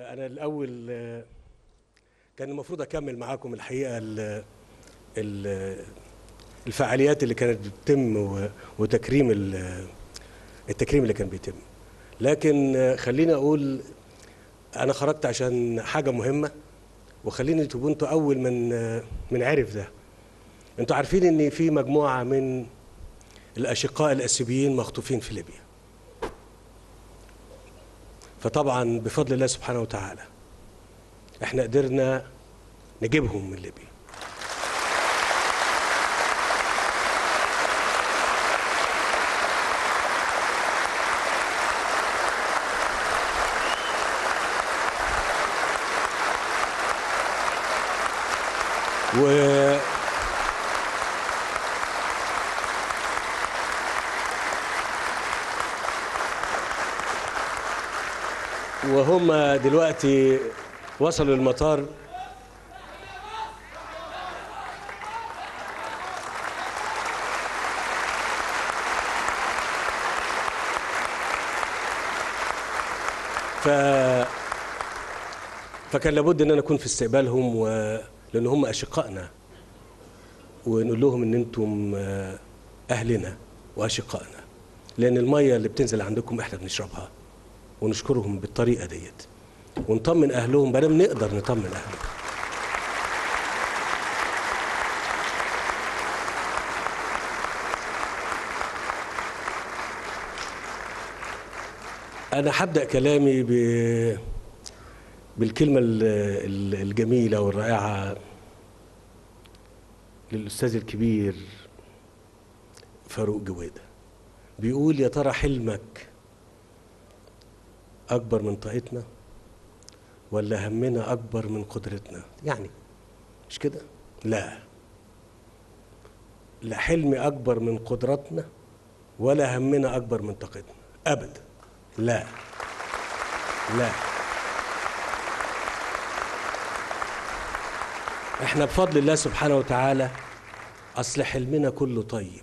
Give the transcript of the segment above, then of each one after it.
انا الاول آه، كان المفروض اكمل معاكم الحقيقه ال- ال- الفعاليات اللي كانت بتتم و- وتكريم ال- التكريم اللي كان بيتم لكن آه، خليني اقول انا خرجت عشان حاجه مهمه وخليني تبقوا انتوا اول من آه، من عرف ده انتوا عارفين ان في مجموعه من الاشقاء الاسيبيين مخطوفين في ليبيا فطبعا بفضل الله سبحانه وتعالى احنا قدرنا نجيبهم من ليبيا و وهم دلوقتي وصلوا المطار ف فكان لابد ان انا اكون في استقبالهم و... لان هم اشقائنا ونقول لهم ان انتم آه، اهلنا واشقائنا لان الميه اللي بتنزل عندكم احنا بنشربها ونشكرهم بالطريقه ديت ونطمن اهلهم ما دام نقدر نطمن اهلهم انا هبدا كلامي ب بالكلمه ال- ال- الجميله والرائعه للاستاذ الكبير فاروق جويده بيقول يا ترى حلمك أكبر من طاقتنا ولا همنا أكبر من قدرتنا يعني مش كده لا لا حلمي أكبر من قدرتنا ولا همنا أكبر من طاقتنا أبدا لا لا احنا بفضل الله سبحانه وتعالى أصل حلمنا كله طيب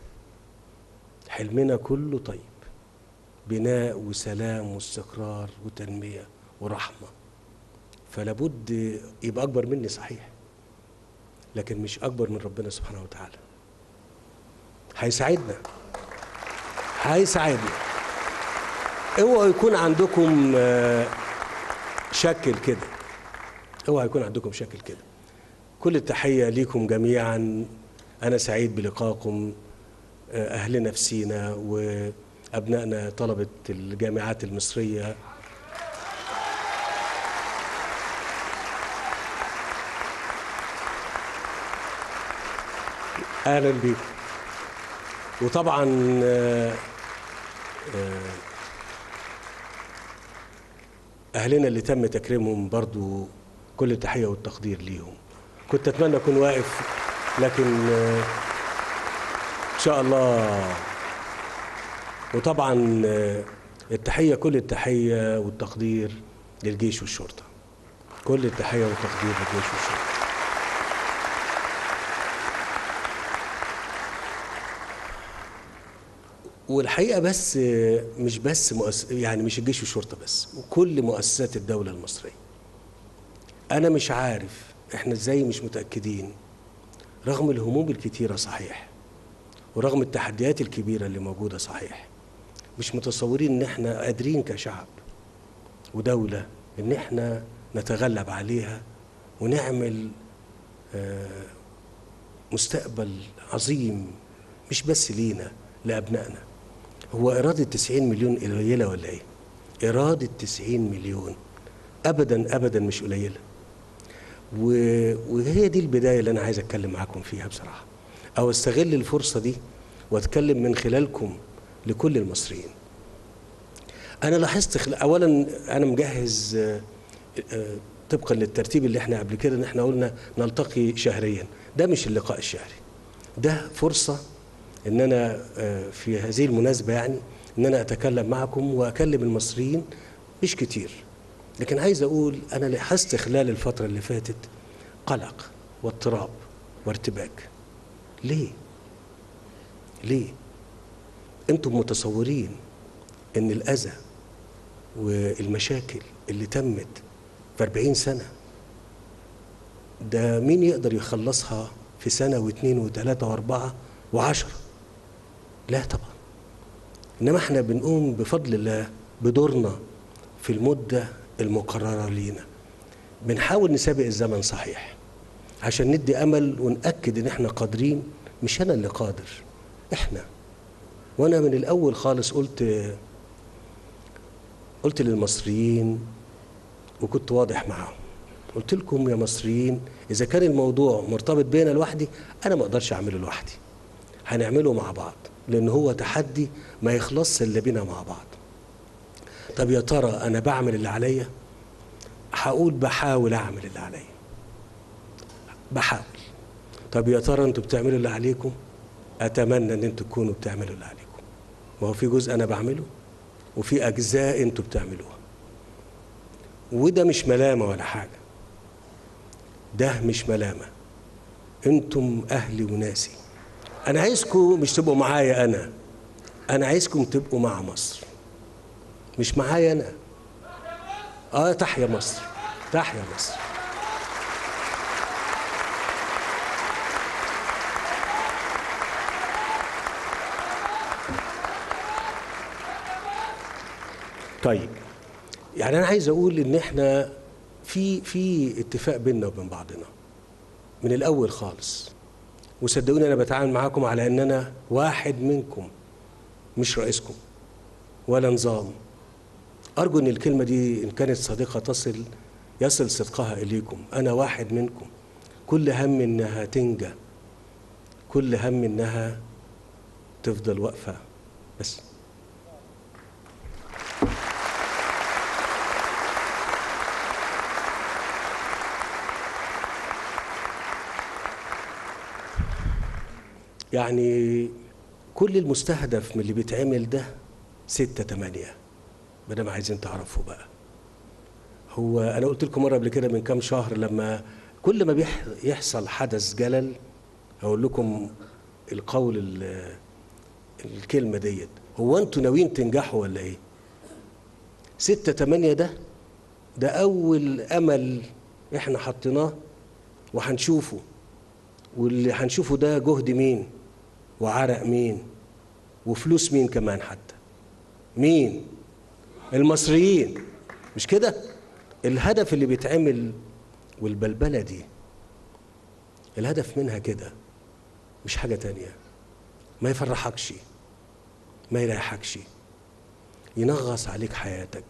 حلمنا كله طيب بناء وسلام واستقرار وتنمية ورحمة فلابد يبقى أكبر مني صحيح لكن مش أكبر من ربنا سبحانه وتعالى هيساعدنا هيساعدنا اوعوا يكون عندكم آه، شكل كده اوعوا يكون عندكم شكل كده كل التحية ليكم جميعا أنا سعيد بلقائكم آه، أهلنا في سينا وأبنائنا طلبة الجامعات المصرية أهلا بيكم وطبعا آه، آه، أهلنا اللي تم تكريمهم برضو كل التحية والتقدير ليهم كنت أتمنى أكون واقف لكن آه، إن شاء الله وطبعا آه، التحية كل التحية والتقدير للجيش والشرطة كل التحية والتقدير للجيش والشرطة والحقيقة بس آه، مش بس مؤس... يعني مش الجيش والشرطة بس وكل مؤسسات الدولة المصرية أنا مش عارف إحنا إزاي مش متأكدين رغم الهموم الكتيرة صحيح ورغم التحديات الكبيرة اللي موجودة صحيح مش متصورين إن إحنا قادرين كشعب ودولة إن إحنا نتغلب عليها ونعمل آه، مستقبل عظيم مش بس لينا لأبنائنا هو إرادة 90 مليون قليلة ولا إيه؟ إرادة 90 مليون أبدا أبدا مش قليلة و- وهي دي البداية اللي أنا عايز أتكلم معاكم فيها بصراحة أو أستغل الفرصة دي وأتكلم من خلالكم لكل المصريين أنا لاحظت خل... أولا أنا مجهز آه، آه، طبقا للترتيب اللي احنا قبل كده ان احنا قلنا نلتقي شهريا ده مش اللقاء الشهري ده فرصة ان انا آه، في هذه المناسبة يعني ان انا اتكلم معكم واكلم المصريين مش كتير لكن عايز اقول انا لاحظت خلال الفترة اللي فاتت قلق واضطراب وارتباك ليه ليه انتم متصورين ان الاذى والمشاكل اللي تمت في 40 سنة ده مين يقدر يخلصها في سنة واثنين وثلاثة وأربعة وعشرة لا طبعا إنما احنا بنقوم بفضل الله بدورنا في المدة المقررة لينا بنحاول نسابق الزمن صحيح عشان ندي أمل ونأكد إن احنا قادرين مش أنا اللي قادر احنا وأنا من الأول خالص قلت قلت للمصريين وكنت واضح معاهم قلت لكم يا مصريين اذا كان الموضوع مرتبط بينا لوحدي انا ما اقدرش اعمله لوحدي هنعمله مع بعض لان هو تحدي ما يخلصش الا بينا مع بعض طب يا ترى انا بعمل اللي عليا هقول بحاول اعمل اللي عليا بحاول طب يا ترى انتوا بتعملوا اللي عليكم اتمنى ان انتوا تكونوا بتعملوا اللي عليكم ما هو في جزء انا بعمله وفي اجزاء انتوا بتعملوها وده مش ملامه ولا حاجه ده مش ملامه انتم اهلي وناسي انا عايزكم مش تبقوا معايا انا انا عايزكم تبقوا مع مصر مش معايا انا اه تحيا مصر تحيا مصر طيب يعني انا عايز اقول ان احنا في في اتفاق بيننا وبين بعضنا من الاول خالص وصدقوني انا بتعامل معاكم على ان انا واحد منكم مش رئيسكم ولا نظام ارجو ان الكلمه دي ان كانت صادقه تصل يصل صدقها اليكم انا واحد منكم كل هم انها تنجى كل هم انها تفضل واقفه بس يعني كل المستهدف من اللي بيتعمل ده ستة تمانية ما دام عايزين تعرفوا بقى هو أنا قلت لكم مرة قبل كده من كام شهر لما كل ما بيحصل حدث جلل هقول لكم القول ال- الكلمة ديت هو أنتوا ناويين تنجحوا ولا إيه؟ ستة تمانية ده ده أول أمل إحنا حطيناه وهنشوفه واللي هنشوفه ده جهد مين وعرق مين وفلوس مين كمان حتى مين المصريين مش كده الهدف اللي بيتعمل والبلبلة دي الهدف منها كده مش حاجة تانية ما يفرحكش ما يريحكش ينغص عليك حياتك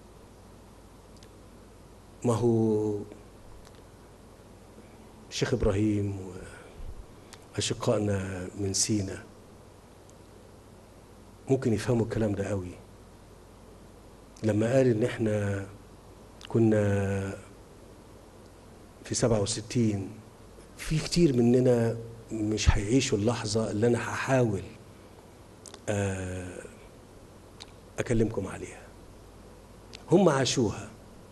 ما هو الشيخ ابراهيم واشقائنا من سينا ممكن يفهموا الكلام ده قوي لما قال ان احنا كنا في 67 في كتير مننا مش هيعيشوا اللحظة اللي أنا هحاول آه، أكلمكم عليها هم عاشوها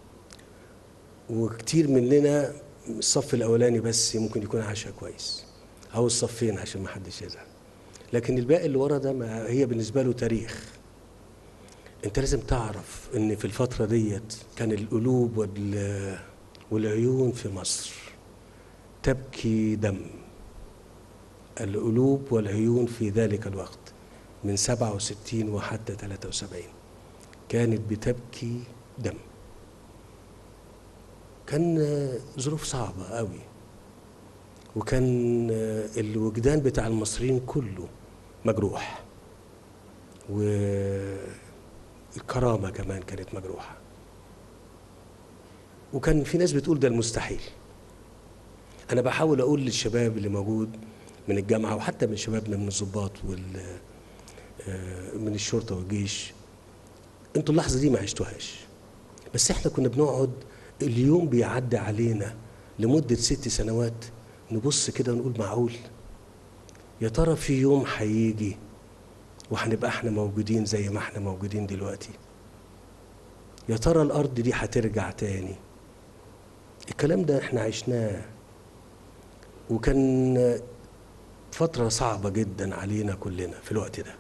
وكتير مننا الصف الأولاني بس ممكن يكون عاشها كويس أو الصفين عشان ما حدش يزعل لكن الباقي اللي ورا ده ما هي بالنسبة له تاريخ انت لازم تعرف ان في الفترة ديت كان القلوب وال- والعيون في مصر تبكي دم القلوب والعيون في ذلك الوقت من 67 وحتى 73 كانت بتبكي دم كان آه، ظروف صعبة قوي وكان آه، الوجدان بتاع المصريين كله مجروح والكرامة كمان كانت مجروحة وكان في ناس بتقول ده المستحيل أنا بحاول أقول للشباب اللي موجود من الجامعة وحتى من شبابنا من الضباط وال آه، من الشرطة والجيش انتوا اللحظة دي ما عشتوهاش بس احنا كنا بنقعد اليوم بيعدي علينا لمدة ست سنوات نبص كده ونقول معقول يا ترى في يوم هيجي وهنبقى احنا موجودين زي ما احنا موجودين دلوقتي يا ترى الارض دي هترجع تاني الكلام ده احنا عشناه وكان فترة صعبة جدا علينا كلنا في الوقت ده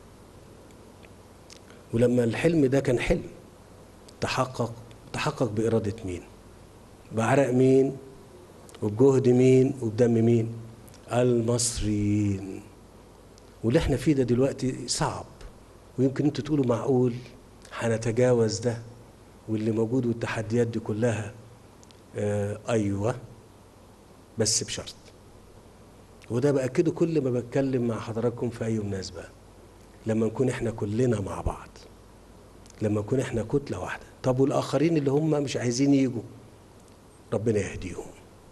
ولما الحلم ده كان حلم تحقق تحقق بإرادة مين؟ بعرق مين وبجهد مين وبدم مين المصريين واللي احنا فيه ده دلوقتي صعب ويمكن انتوا تقولوا معقول هنتجاوز ده واللي موجود والتحديات دي كلها آه ايوه بس بشرط وده باكده كل ما بتكلم مع حضراتكم في اي مناسبه لما نكون احنا كلنا مع بعض لما نكون احنا كتله واحده طب والاخرين اللي هم مش عايزين يجوا ربنا يهديهم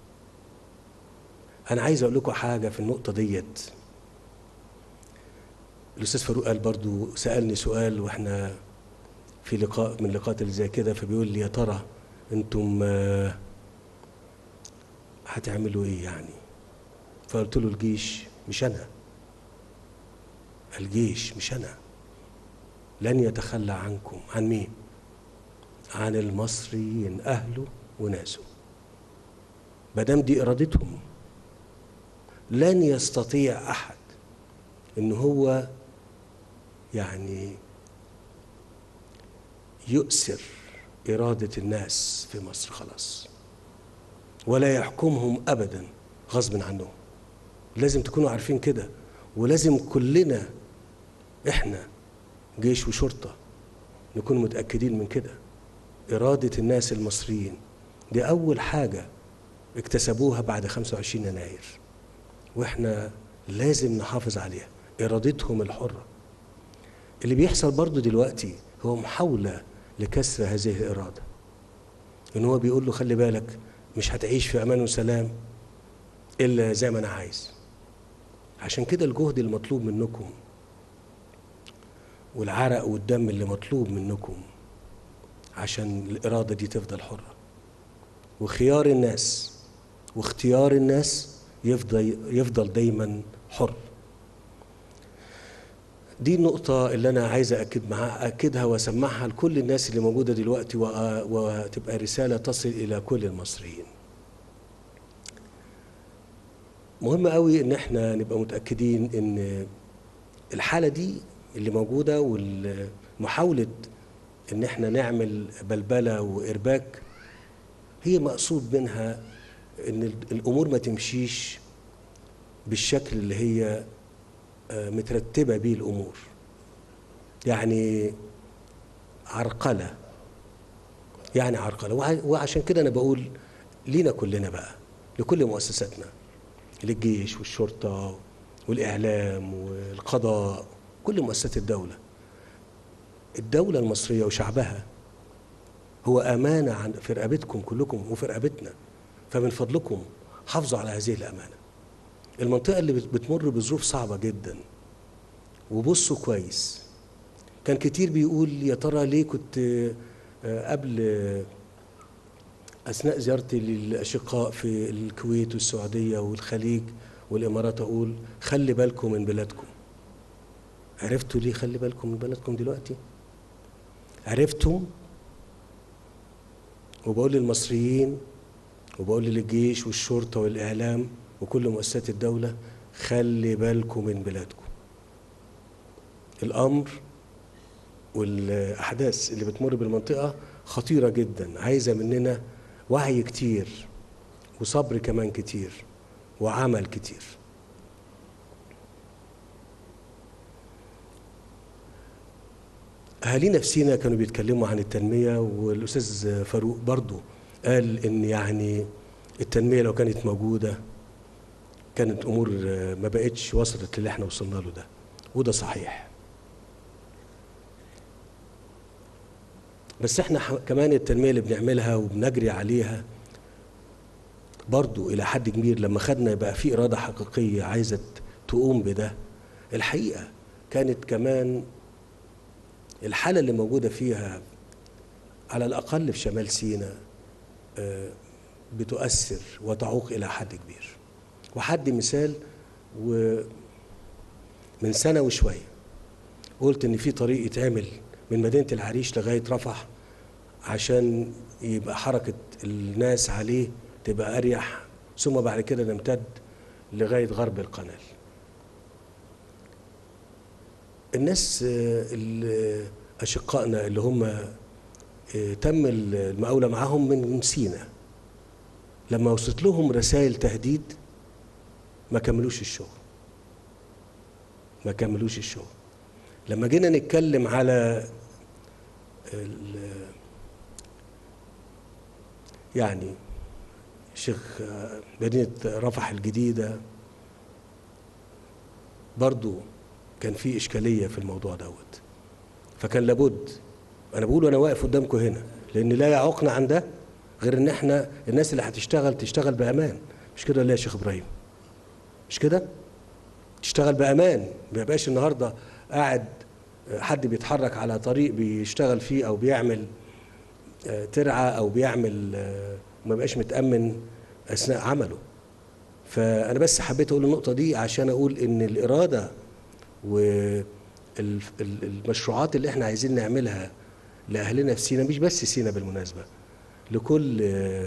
انا عايز اقول لكم حاجه في النقطه ديت الاستاذ فاروق قال برضو سالني سؤال واحنا في لقاء من اللقاءات اللي زي كده فبيقول لي يا ترى انتم آه، هتعملوا ايه يعني فقلت له الجيش مش انا الجيش مش انا لن يتخلى عنكم عن مين عن المصريين اهله وناسه مادام دي ارادتهم لن يستطيع احد ان هو يعني يؤسر اراده الناس في مصر خلاص ولا يحكمهم ابدا غصب عنهم لازم تكونوا عارفين كده ولازم كلنا احنا جيش وشرطه نكون متاكدين من كده اراده الناس المصريين دي اول حاجه اكتسبوها بعد 25 يناير واحنا لازم نحافظ عليها ارادتهم الحره اللي بيحصل برضو دلوقتي هو محاوله لكسر هذه الاراده ان هو بيقول له خلي بالك مش هتعيش في امان وسلام الا زي ما انا عايز عشان كده الجهد المطلوب منكم والعرق والدم اللي مطلوب منكم عشان الاراده دي تفضل حره وخيار الناس واختيار الناس يفضل يفضل دايما حر دي النقطة اللي أنا عايز أكد معاها أكدها وأسمعها لكل الناس اللي موجودة دلوقتي وأ- وتبقى رسالة تصل إلى كل المصريين. مهم قوي إن إحنا نبقى متأكدين إن الحالة دي اللي موجودة ومحاولة إن إحنا نعمل بلبلة وإرباك هي مقصود منها إن الأمور ما تمشيش بالشكل اللي هي آه، مترتبة بيه الأمور يعني عرقلة يعني عرقلة وع- وعشان كده أنا بقول لينا كلنا بقى لكل مؤسساتنا للجيش والشرطة والإعلام والقضاء كل مؤسسات الدولة الدولة المصرية وشعبها هو أمانة عن في رقبتكم كلكم وفي رقبتنا فمن فضلكم حافظوا على هذه الأمانة المنطقة اللي بت- بتمر بظروف صعبة جدا وبصوا كويس كان كتير بيقول يا ترى ليه كنت آه، قبل آه، أثناء زيارتي للأشقاء في الكويت والسعودية والخليج والإمارات أقول خلي بالكم من بلادكم عرفتوا ليه خلي بالكم من بلدكم دلوقتي عرفتم وبقول للمصريين وبقول للجيش والشرطة والإعلام وكل مؤسسات الدولة خلي بالكم من بلادكم الأمر والأحداث اللي بتمر بالمنطقة خطيرة جدا عايزة مننا وعي كتير وصبر كمان كتير وعمل كتير أهالينا في سينا كانوا بيتكلموا عن التنمية والأستاذ فاروق برضو قال إن يعني التنمية لو كانت موجودة كانت أمور آه، ما بقتش وصلت للي احنا وصلنا له ده وده صحيح بس احنا ح- كمان التنمية اللي بنعملها وبنجري عليها برضو إلى حد كبير لما خدنا بقى في إرادة حقيقية عايزة تقوم بده الحقيقة كانت كمان الحالة اللي موجودة فيها على الأقل في شمال سيناء آه، بتؤثر وتعوق إلى حد كبير وحد مثال ومن سنة وشوية قلت إن في طريق يتعمل من مدينة العريش لغاية رفح عشان يبقى حركة الناس عليه تبقى أريح ثم بعد كده نمتد لغاية غرب القناة الناس آه، ال- أشقائنا اللي هم آه، تم المقاولة معاهم من سينا لما وصلت لهم رسائل تهديد ما كملوش الشغل ما كملوش الشغل لما جينا نتكلم على يعني شيخ مدينة رفح الجديدة برضو كان في إشكالية في الموضوع دوت فكان لابد أنا بقول وأنا واقف قدامكم هنا لأن لا يعوقنا عن ده غير إن إحنا الناس اللي هتشتغل تشتغل بأمان مش كده ولا يا شيخ إبراهيم مش كده تشتغل بأمان ما يبقاش النهاردة قاعد حد بيتحرك على طريق بيشتغل فيه أو بيعمل ترعى أو بيعمل ما بقاش متأمن أثناء عمله فأنا بس حبيت أقول النقطة دي عشان أقول إن الإرادة والمشروعات اللي إحنا عايزين نعملها لأهلنا في سينا مش بس سينا بالمناسبة لكل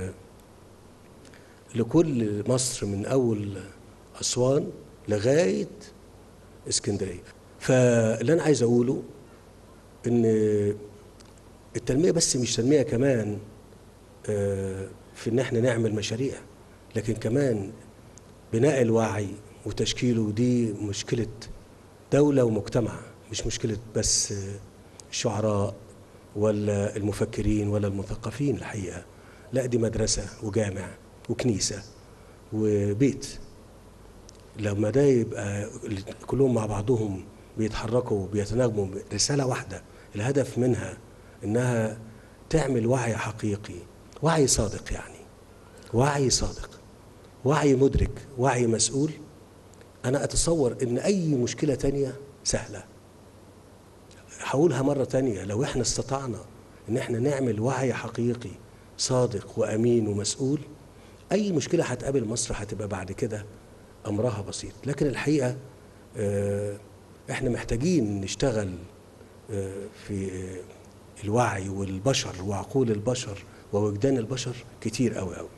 لكل مصر من أول أسوان لغاية اسكندرية فاللي أنا عايز أقوله إن التنمية بس مش تنمية كمان في إن إحنا نعمل مشاريع لكن كمان بناء الوعي وتشكيله دي مشكلة دولة ومجتمع مش مشكلة بس الشعراء ولا المفكرين ولا المثقفين الحقيقة لا دي مدرسة وجامع وكنيسة وبيت لما ده يبقى كلهم مع بعضهم بيتحركوا وبيتناغموا رسالة واحدة الهدف منها إنها تعمل وعي حقيقي وعي صادق يعني وعي صادق وعي مدرك وعي مسؤول أنا أتصور إن أي مشكلة تانية سهلة هقولها مرة تانية لو إحنا استطعنا إن إحنا نعمل وعي حقيقي صادق وأمين ومسؤول أي مشكلة هتقابل مصر هتبقى بعد كده أمرها بسيط لكن الحقيقة إحنا محتاجين نشتغل في الوعي والبشر وعقول البشر ووجدان البشر كتير قوي قوي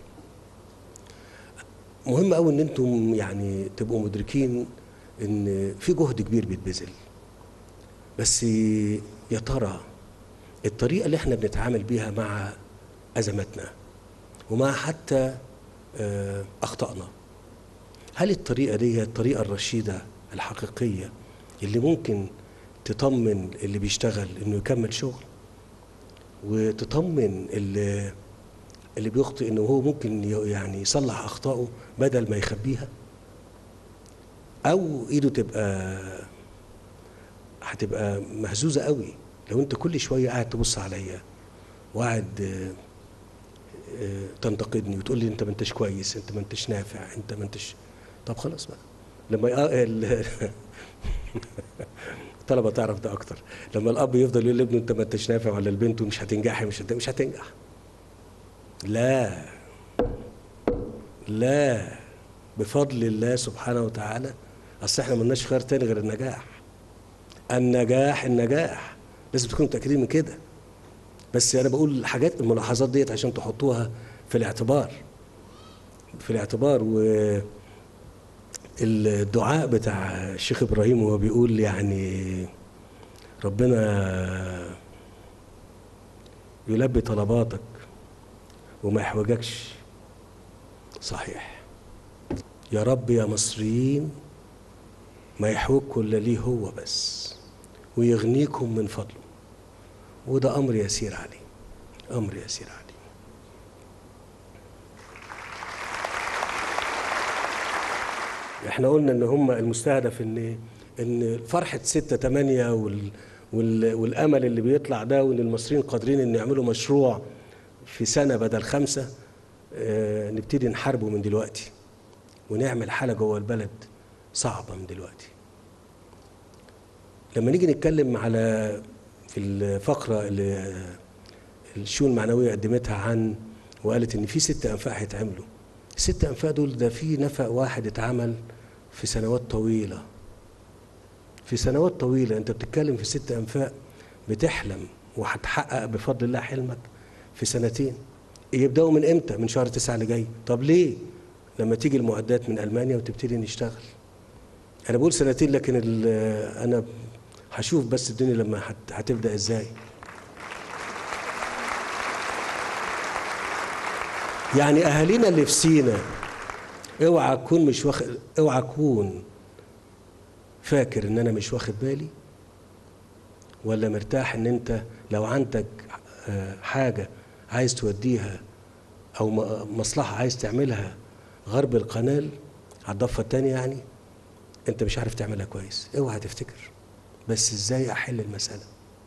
مهم قوي ان انتم يعني تبقوا مدركين ان في جهد كبير بيتبذل بس يا ترى الطريقه اللي احنا بنتعامل بيها مع ازماتنا ومع حتى اخطائنا هل الطريقه دي هي الطريقه الرشيده الحقيقيه اللي ممكن تطمن اللي بيشتغل انه يكمل شغل وتطمن اللي اللي بيخطئ انه هو ممكن يعني يصلح اخطائه بدل ما يخبيها او ايده تبقى هتبقى مهزوزه قوي لو انت كل شويه قاعد تبص عليا وقاعد تنتقدني وتقول لي انت ما انتش كويس انت ما انتش نافع انت ما انتش طب خلاص بقى لما الطلبه تعرف ده اكتر لما الاب يفضل يقول لابنه انت ما انتش نافع ولا البنت مش هتنجحي مش مش هتنجح لا لا بفضل الله سبحانه وتعالى اصل احنا ملناش خير تاني غير النجاح النجاح النجاح لازم تكونوا متاكدين من كده بس انا بقول الحاجات الملاحظات ديت عشان تحطوها في الاعتبار في الاعتبار و الدعاء بتاع الشيخ ابراهيم وهو بيقول يعني ربنا يلبي طلباتك وما يحوجكش صحيح يا رب يا مصريين ما يحوجكم الا ليه هو بس ويغنيكم من فضله وده امر يسير عليه امر يسير عليه احنا قلنا ان هم المستهدف ان ان فرحه 6 8 وال وال والامل اللي بيطلع ده وان المصريين قادرين ان يعملوا مشروع في سنه بدل خمسه اه نبتدي نحاربه من دلوقتي ونعمل حاله جوه البلد صعبه من دلوقتي لما نيجي نتكلم على في الفقره اللي الشؤون المعنويه قدمتها عن وقالت ان في ست انفاق هيتعملوا الست انفاق دول ده في نفق واحد اتعمل في سنوات طويله في سنوات طويله انت بتتكلم في ست انفاق بتحلم وهتحقق بفضل الله حلمك في سنتين يبداوا من امتى من شهر تسعة اللي جاي طب ليه لما تيجي المعدات من المانيا وتبتدي نشتغل انا بقول سنتين لكن انا هشوف بس الدنيا لما هتبدا ازاي يعني اهالينا اللي في سينا اوعى تكون مش واخد اوعى تكون فاكر ان انا مش واخد بالي ولا مرتاح ان انت لو عندك آه، حاجه عايز توديها او م- مصلحه عايز تعملها غرب القنال على الضفه الثانيه يعني انت مش عارف تعملها كويس اوعى تفتكر بس ازاي احل المساله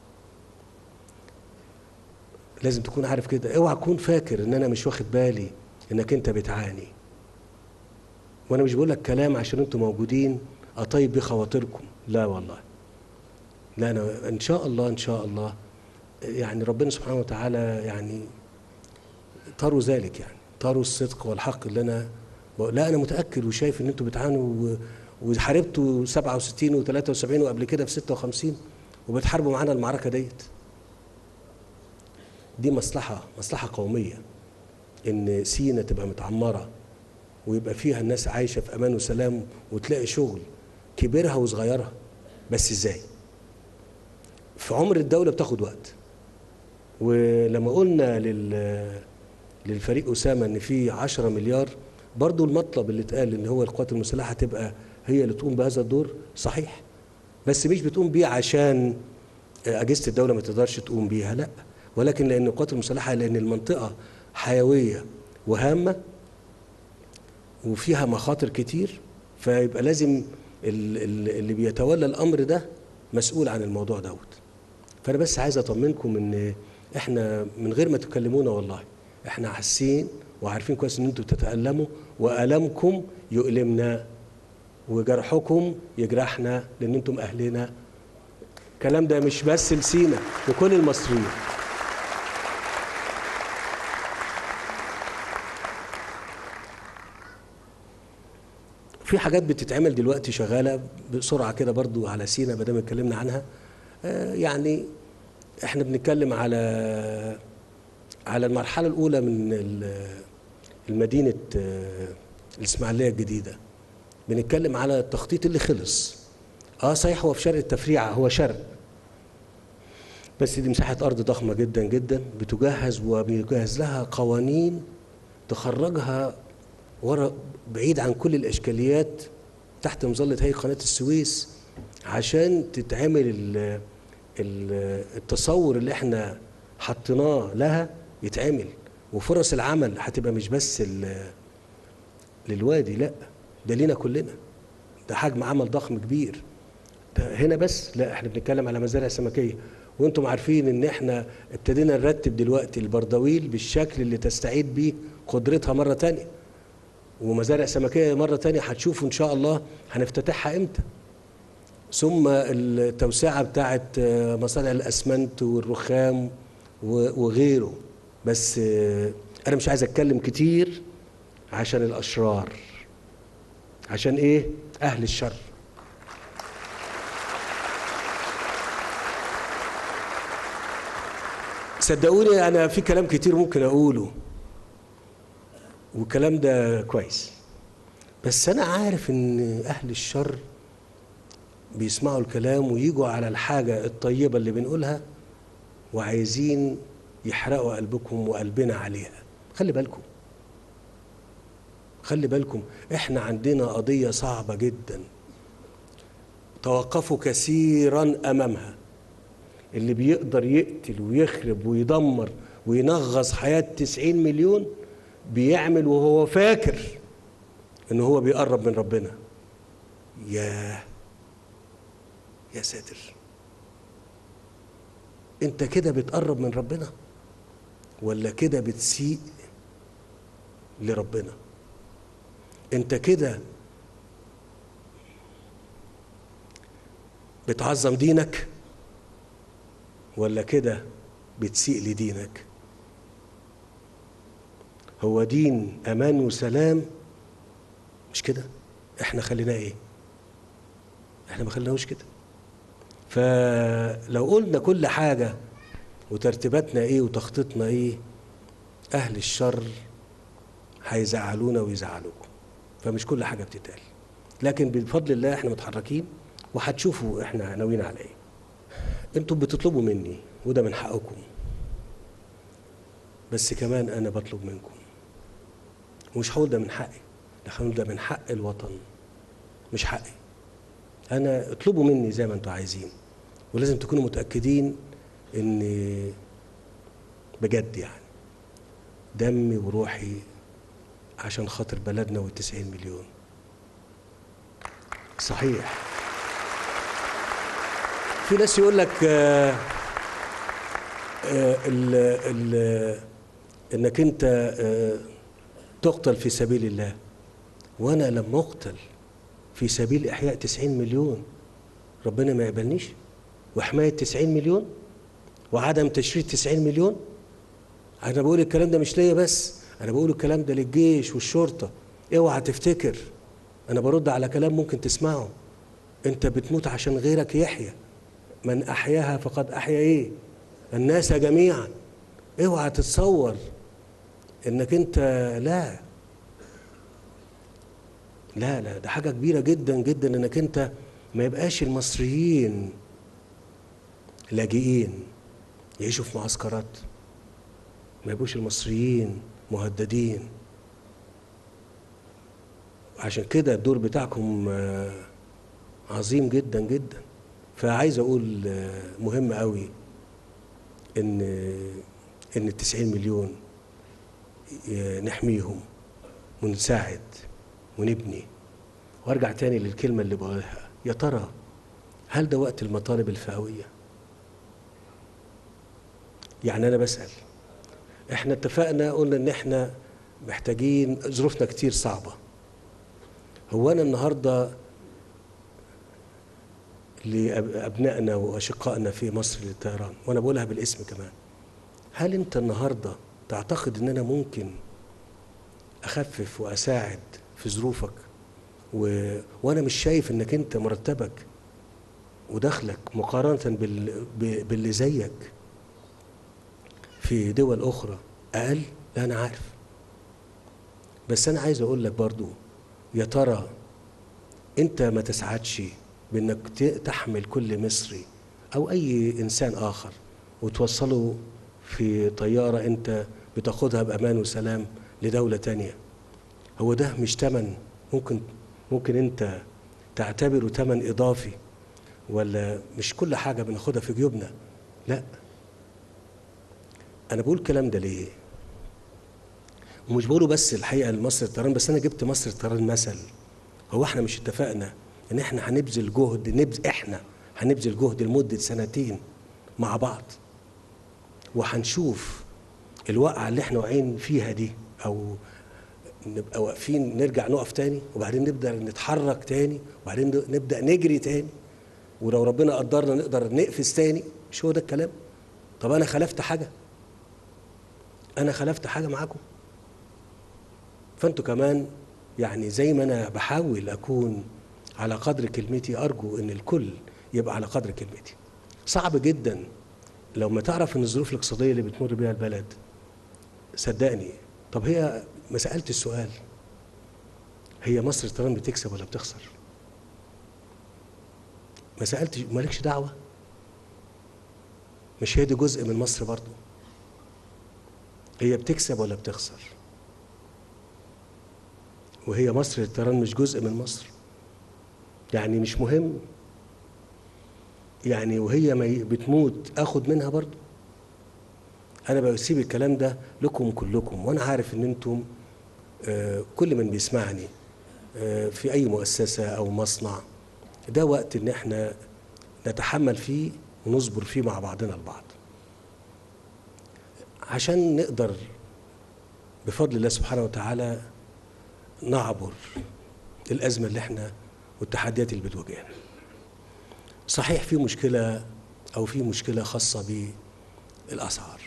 لازم تكون عارف كده اوعى تكون فاكر ان انا مش واخد بالي انك انت بتعاني وانا مش بقول لك كلام عشان انتوا موجودين اطيب بيه خواطركم لا والله لا انا ان شاء الله ان شاء الله يعني ربنا سبحانه وتعالى يعني طاروا ذلك يعني طاروا الصدق والحق اللي انا بقول لا انا متاكد وشايف ان انتوا بتعانوا و- وحاربتوا 67 و73 وقبل كده في 56 وبتحاربوا معانا المعركه ديت دي مصلحه مصلحه قوميه ان سينا تبقى متعمره ويبقى فيها الناس عايشه في امان وسلام وتلاقي شغل كبيرها وصغيرها بس ازاي في عمر الدوله بتاخد وقت ولما قلنا لل للفريق اسامه ان في 10 مليار برضو المطلب اللي اتقال ان هو القوات المسلحه تبقى هي اللي تقوم بهذا الدور صحيح بس مش بتقوم بيه عشان اجهزه الدوله ما تقدرش تقوم بيها لا ولكن لان القوات المسلحه لان المنطقه حيويه وهامه وفيها مخاطر كتير فيبقى لازم ال- ال- اللي بيتولى الامر ده مسؤول عن الموضوع دوت فانا بس عايز اطمنكم ان احنا من غير ما تكلمونا والله احنا حاسين وعارفين كويس ان انتوا بتتالموا والمكم يؤلمنا وجرحكم يجرحنا لان انتم اهلنا الكلام ده مش بس لسينا لكل المصريين في حاجات بتتعمل دلوقتي شغاله بسرعه كده برضو على سينا ما دام اتكلمنا عنها آه، يعني احنا بنتكلم على على المرحله الاولى من ال- المدينه آه، الاسماعيليه الجديده بنتكلم على التخطيط اللي خلص اه صحيح هو في شرق التفريعه هو شرق بس دي مساحه ارض ضخمه جدا جدا بتجهز وبيجهز لها قوانين تخرجها ورا بعيد عن كل الاشكاليات تحت مظله هيئه قناه السويس عشان تتعمل ال- ال- التصور اللي احنا حطيناه لها يتعمل وفرص العمل هتبقى مش بس ال- للوادي لا ده لينا كلنا ده حجم عمل ضخم كبير ده هنا بس لا احنا بنتكلم على مزارع سمكيه وانتم عارفين ان احنا ابتدينا نرتب دلوقتي البردويل بالشكل اللي تستعيد بيه قدرتها مره تانية ومزارع سمكيه مره تانية هتشوفوا ان شاء الله هنفتتحها امتى ثم التوسعه بتاعت آه، مصانع الاسمنت والرخام و- وغيره بس آه، انا مش عايز اتكلم كتير عشان الاشرار عشان ايه اهل الشر صدقوني انا في كلام كتير ممكن اقوله والكلام ده كويس بس انا عارف ان اهل الشر بيسمعوا الكلام ويجوا على الحاجه الطيبه اللي بنقولها وعايزين يحرقوا قلبكم وقلبنا عليها خلي بالكم خلي بالكم احنا عندنا قضيه صعبه جدا توقفوا كثيرا امامها اللي بيقدر يقتل ويخرب ويدمر وينغص حياة 90 مليون بيعمل وهو فاكر ان هو بيقرب من ربنا يا يا ساتر انت كده بتقرب من ربنا ولا كده بتسيء لربنا انت كده بتعظم دينك ولا كده بتسيء لدينك هو دين امان وسلام مش كده احنا خليناه ايه احنا ما خليناهوش كده فلو قلنا كل حاجه وترتيباتنا ايه وتخطيطنا ايه اهل الشر هيزعلونا ويزعلوكم فمش كل حاجه بتتقال لكن بفضل الله احنا متحركين وهتشوفوا احنا ناويين على ايه انتوا بتطلبوا مني وده من حقكم بس كمان انا بطلب منكم ومش هقول ده من حقي لكن هقول ده من حق الوطن مش حقي انا اطلبوا مني زي ما انتوا عايزين ولازم تكونوا متاكدين ان بجد يعني دمي وروحي عشان خاطر بلدنا والتسعين مليون صحيح في ناس يقول لك آه آه ال ال انك انت آه تقتل في سبيل الله وانا لما اقتل في سبيل احياء تسعين مليون ربنا ما يقبلنيش وحمايه تسعين مليون وعدم تشريد تسعين مليون انا بقول الكلام ده مش ليا بس انا بقول الكلام ده للجيش والشرطه اوعى تفتكر انا برد على كلام ممكن تسمعه انت بتموت عشان غيرك يحيا من احياها فقد احيا ايه الناس جميعا اوعى تتصور انك انت لا لا لا ده حاجه كبيره جدا جدا انك انت ما يبقاش المصريين لاجئين يعيشوا في معسكرات ما يبقوش المصريين مهددين عشان كده الدور بتاعكم عظيم جدا جدا فعايز اقول مهم قوي ان ان التسعين مليون نحميهم ونساعد ونبني وارجع تاني للكلمه اللي بقولها يا ترى هل ده وقت المطالب الفئويه يعني انا بسال احنا اتفقنا قلنا ان احنا محتاجين ظروفنا كتير صعبه هو انا النهارده لابنائنا واشقائنا في مصر للطيران وانا بقولها بالاسم كمان هل انت النهارده تعتقد ان انا ممكن اخفف واساعد في ظروفك و... وانا مش شايف انك انت مرتبك ودخلك مقارنه بال... ب... باللي زيك في دول اخرى اقل لا انا عارف بس انا عايز اقول لك برضو يا ترى انت ما تسعدش بانك تحمل كل مصري او اي انسان اخر وتوصله في طياره انت بتاخدها بامان وسلام لدوله تانية هو ده مش تمن ممكن ممكن انت تعتبره تمن اضافي ولا مش كل حاجه بناخدها في جيوبنا لا انا بقول الكلام ده ليه ومش بقوله بس الحقيقه لمصر الطيران بس انا جبت مصر الطيران مثل هو احنا مش اتفقنا ان احنا هنبذل جهد نبذل احنا هنبذل جهد لمده سنتين مع بعض وهنشوف الوقعه اللي احنا واقعين فيها دي او نبقى واقفين نرجع نقف تاني وبعدين نبدا نتحرك تاني وبعدين نبدا نجري تاني ولو ربنا قدرنا نقدر نقفز تاني مش هو ده الكلام طب انا خلفت حاجه انا خلفت حاجه معاكم فانتوا كمان يعني زي ما انا بحاول اكون على قدر كلمتي ارجو ان الكل يبقى على قدر كلمتي صعب جدا لو ما تعرف ان الظروف الاقتصاديه اللي بتمر بيها البلد صدقني طب هي ما سالت السؤال هي مصر الطيران بتكسب ولا بتخسر ما سالتش مالكش دعوه مش هي دي جزء من مصر برضو هي بتكسب ولا بتخسر وهي مصر الطيران مش جزء من مصر يعني مش مهم يعني وهي ما بتموت اخد منها برضو انا بسيب الكلام ده لكم كلكم وانا عارف ان انتم آه كل من بيسمعني آه في اي مؤسسه او مصنع ده وقت ان احنا نتحمل فيه ونصبر فيه مع بعضنا البعض عشان نقدر بفضل الله سبحانه وتعالى نعبر الازمه اللي احنا والتحديات اللي بتواجهنا صحيح في مشكله او في مشكله خاصه بالاسعار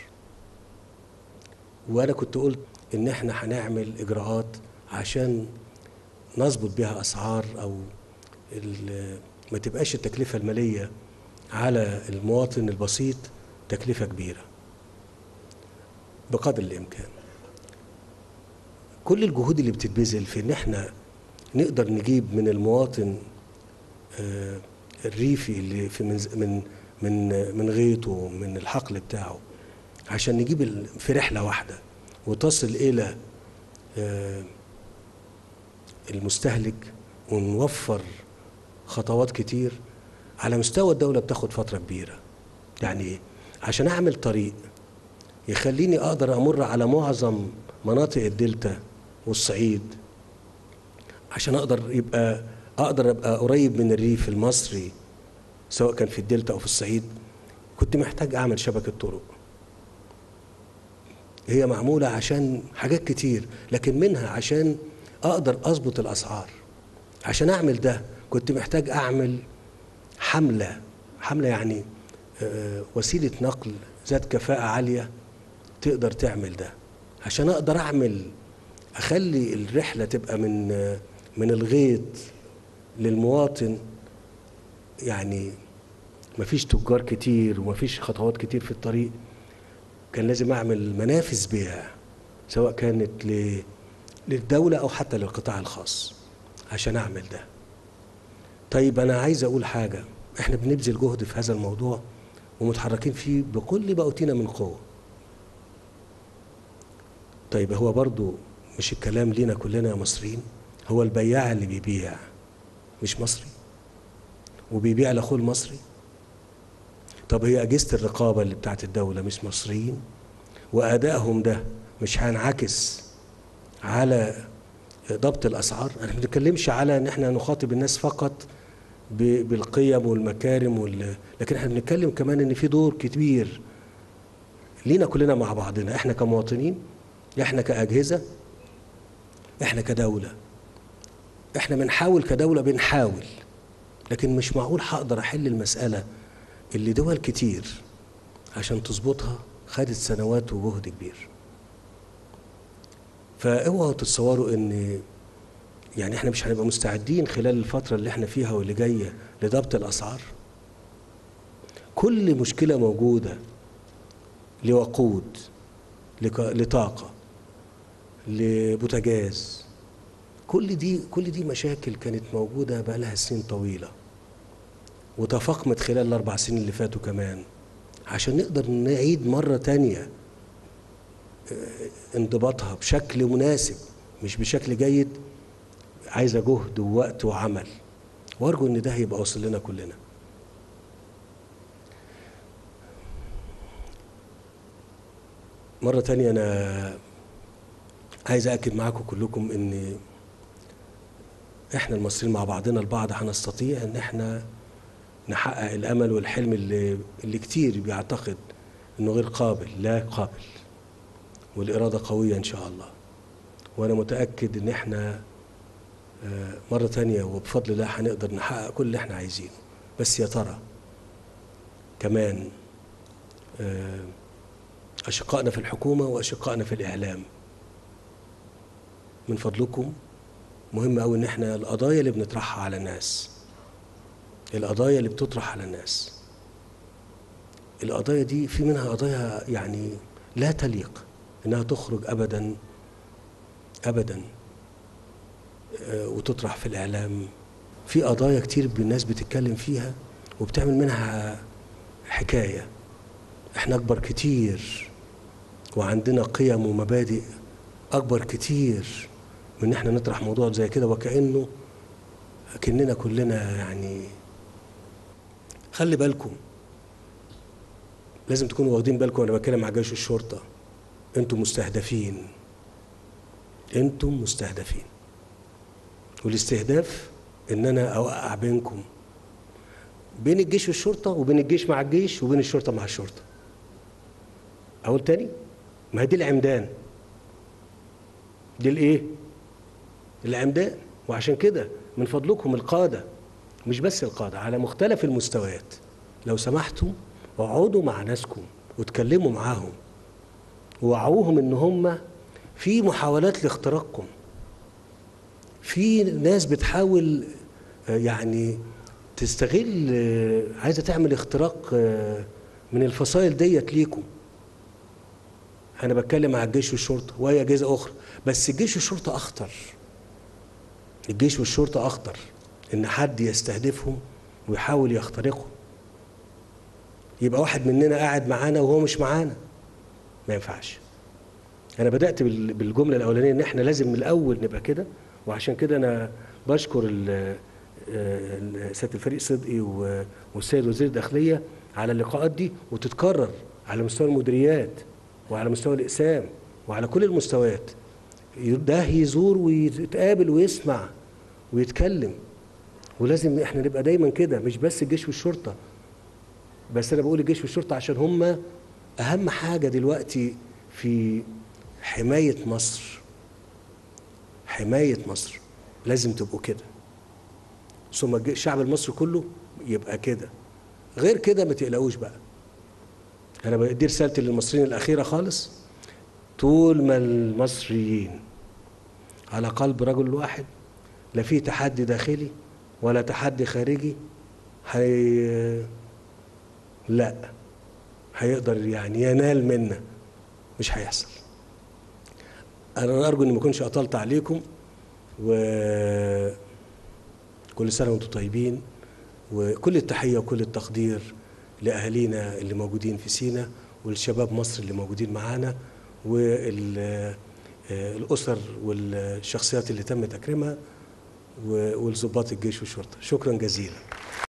وانا كنت قلت ان احنا هنعمل اجراءات عشان نظبط بها اسعار او ما تبقاش التكلفه الماليه على المواطن البسيط تكلفه كبيره بقدر الامكان كل الجهود اللي بتتبذل في ان احنا نقدر نجيب من المواطن الريفي اللي في من من من من غيطه من الحقل بتاعه عشان نجيب في رحله واحده وتصل الى آه، المستهلك ونوفر خطوات كتير على مستوى الدولة بتاخد فترة كبيرة يعني إيه؟ عشان أعمل طريق يخليني أقدر أمر على معظم مناطق الدلتا والصعيد عشان أقدر يبقى أقدر أبقى قريب من الريف المصري سواء كان في الدلتا أو في الصعيد كنت محتاج أعمل شبكة طرق هي معمولة عشان حاجات كتير لكن منها عشان أقدر أظبط الأسعار عشان أعمل ده كنت محتاج أعمل حملة حملة يعني آه، وسيلة نقل ذات كفاءة عالية تقدر تعمل ده عشان أقدر أعمل أخلي الرحلة تبقى من آه، من الغيط للمواطن يعني مفيش تجار كتير ومفيش خطوات كتير في الطريق كان لازم اعمل منافذ بيع سواء كانت ل- للدوله او حتى للقطاع الخاص عشان اعمل ده طيب انا عايز اقول حاجه احنا بنبذل جهد في هذا الموضوع ومتحركين فيه بكل ما اوتينا من قوه طيب هو برضو مش الكلام لينا كلنا يا مصريين هو البياع اللي بيبيع مش مصري وبيبيع لاخوه المصري طب هي اجهزه الرقابه اللي بتاعت الدوله مش مصريين وادائهم ده مش هينعكس على ضبط الاسعار احنا ما بنتكلمش على ان احنا نخاطب الناس فقط ب- بالقيم والمكارم وال... لكن احنا بنتكلم كمان ان في دور كبير لينا كلنا مع بعضنا احنا كمواطنين احنا كاجهزه احنا كدوله احنا بنحاول كدوله بنحاول لكن مش معقول هقدر احل المساله اللي دول كتير عشان تظبطها خدت سنوات وجهد كبير فاوعوا تتصوروا ان يعني احنا مش هنبقى مستعدين خلال الفتره اللي احنا فيها واللي جايه لضبط الاسعار كل مشكله موجوده لوقود لك- لطاقه لبوتاجاز كل دي كل دي مشاكل كانت موجوده بقالها سنين طويله وتفاقمت خلال الاربع سنين اللي فاتوا كمان عشان نقدر نعيد مره تانية آه، انضباطها بشكل مناسب مش بشكل جيد عايزه جهد ووقت وعمل وارجو ان ده هيبقى واصل لنا كلنا مرة تانية أنا عايز أأكد معاكم كلكم إن إحنا المصريين مع بعضنا البعض هنستطيع إن إحنا نحقق الأمل والحلم اللي, اللي كتير بيعتقد إنه غير قابل لا قابل والإرادة قوية إن شاء الله وأنا متأكد إن إحنا آه، مرة تانية وبفضل الله هنقدر نحقق كل اللي إحنا عايزينه بس يا ترى كمان آه، أشقائنا في الحكومة وأشقائنا في الإعلام من فضلكم مهم أوي إن إحنا القضايا اللي بنطرحها على الناس القضايا اللي بتطرح على الناس القضايا دي في منها قضايا يعني لا تليق إنها تخرج أبدا أبدا آه، وتطرح في الإعلام في قضايا كتير الناس بتتكلم فيها وبتعمل منها حكاية احنا أكبر كتير وعندنا قيم ومبادئ أكبر كتير من إن احنا نطرح موضوع زي كده وكأنه كأننا كلنا يعني خلي بالكم لازم تكونوا واخدين بالكم وانا بتكلم مع جيش الشرطه انتم مستهدفين انتم مستهدفين والاستهداف ان انا اوقع بينكم بين الجيش والشرطه وبين الجيش مع الجيش وبين الشرطه مع الشرطه اقول تاني ما هي دي العمدان دي الايه العمدان وعشان كده من فضلكم القاده مش بس القاده على مختلف المستويات لو سمحتوا اقعدوا مع ناسكم واتكلموا معاهم ووعوهم ان هم في محاولات لاختراقكم في ناس بتحاول آه، يعني تستغل آه، عايزه تعمل اختراق آه، من الفصائل ديت ليكم انا بتكلم على الجيش والشرطه وهي اجهزه اخرى بس الجيش والشرطه اخطر الجيش والشرطه اخطر ان حد يستهدفهم ويحاول يخترقهم يبقى واحد مننا قاعد معانا وهو مش معانا ما ينفعش انا بدات بال- بالجمله الاولانيه ان احنا لازم من الاول نبقى كده وعشان كده انا بشكر ال- آه، سياده الفريق صدقي و- والسيد وزير الداخليه على اللقاءات دي وتتكرر على مستوى المديريات وعلى مستوى الاقسام وعلى كل المستويات ده يزور ويتقابل ويسمع ويتكلم ولازم احنا نبقى دايما كده مش بس الجيش والشرطه بس انا بقول الجيش والشرطه عشان هم اهم حاجه دلوقتي في حمايه مصر حمايه مصر لازم تبقوا كده ثم الج- الشعب المصري كله يبقى كده غير كده ما تقلقوش بقى انا بدي رسالتي للمصريين الاخيره خالص طول ما المصريين على قلب رجل واحد لا في تحدي داخلي ولا تحدي خارجي هي لا هيقدر يعني ينال منا مش هيحصل انا ارجو اني ما اكونش اطلت عليكم و كل سنه وانتم طيبين وكل التحيه وكل التقدير لاهالينا اللي موجودين في سينا والشباب مصر اللي موجودين معانا والاسر والشخصيات اللي تم تكريمها والضباط الجيش والشرطه شكرا جزيلا